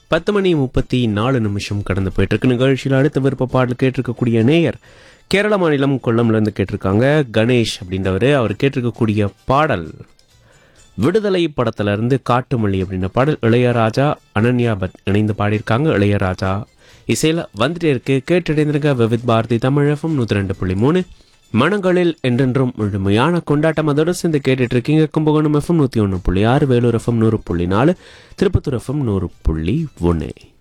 பத்து மணி முப்பத்தி நாலு நிமிஷம் கடந்து போயிட்டு இருக்கு நிகழ்ச்சியில் அடுத்த விருப்ப பாடல் கேட்டிருக்கக்கூடிய நேயர் கேரள மாநிலம் கொல்லம்லேருந்து கேட்டிருக்காங்க கணேஷ் அப்படின்றவர் அவர் கேட்டிருக்கக்கூடிய பாடல் விடுதலை படத்துல இருந்து காட்டுமல்லி அப்படின்ற பாடல் இளையராஜா அனன்யா பட் இணைந்து பாடியிருக்காங்க இளையராஜா இசையில வந்துட்டே இருக்கு கேட்டடைந்திருக்க விவித் பாரதி தமிழகம் நூற்றி ரெண்டு புள்ளி மூணு மனங்களில் என்றென்றும் முழுமையான கொண்டாட்டம் அதோட சேர்ந்து கேட்டுட்டு இருக்கீங்க கும்பகோணம் எஃப்எம் நூற்றி ஒன்று புள்ளி ஆறு வேலூர் எஃப்எம் நூறு புள்ளி நாலு திருப்பத்தூர் எஃப்எம் நூறு புள்ளி ஒன்று